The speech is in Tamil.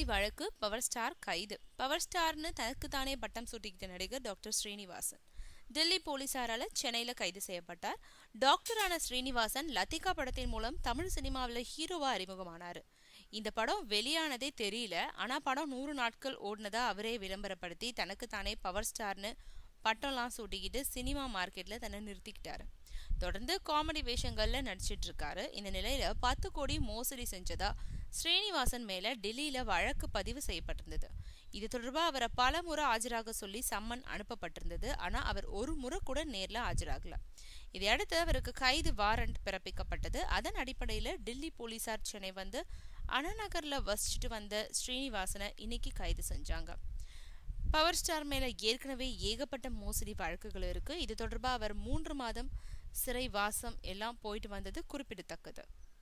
மோசடி வழக்கு பவர் ஸ்டார் கைது பவர் ஸ்டார்னு தனக்கு தானே பட்டம் சூட்டிக்கிட்ட நடிகர் டாக்டர் ஸ்ரீனிவாசன் டெல்லி போலீசாரால சென்னையில கைது செய்யப்பட்டார் டாக்டரான ஸ்ரீனிவாசன் லத்திகா படத்தின் மூலம் தமிழ் சினிமாவில் ஹீரோவா அறிமுகமானாரு இந்த படம் வெளியானதே தெரியல ஆனா படம் நூறு நாட்கள் ஓடினதா அவரே விளம்பரப்படுத்தி தனக்கு தானே பவர் ஸ்டார்னு பட்டம்லாம் சூட்டிக்கிட்டு சினிமா மார்க்கெட்ல தன்னை நிறுத்திக்கிட்டாரு தொடர்ந்து காமெடி வேஷங்கள்ல நடிச்சிட்டு இருக்காரு இந்த நிலையில பத்து கோடி மோசடி செஞ்சதா ஸ்ரீனிவாசன் மேல டெல்லியில வழக்கு பதிவு செய்யப்பட்டிருந்தது இது தொடர்பா அவரை பல முறை ஆஜராக சொல்லி சம்மன் அனுப்பப்பட்டிருந்தது ஆனா அவர் ஒரு முறை கூட நேர்ல ஆஜராகல இதையடுத்து அவருக்கு கைது வாரண்ட் பிறப்பிக்கப்பட்டது அதன் அடிப்படையில டெல்லி போலீசார் சென்னை வந்து அண்ணாநகர்ல வசிச்சுட்டு வந்த ஸ்ரீனிவாசனை இன்னைக்கு கைது செஞ்சாங்க பவர் ஸ்டார் மேல ஏற்கனவே ஏகப்பட்ட மோசடி வழக்குகள் இருக்கு இது தொடர்பா அவர் மூன்று மாதம் சிறை வாசம் எல்லாம் போயிட்டு வந்தது குறிப்பிடத்தக்கது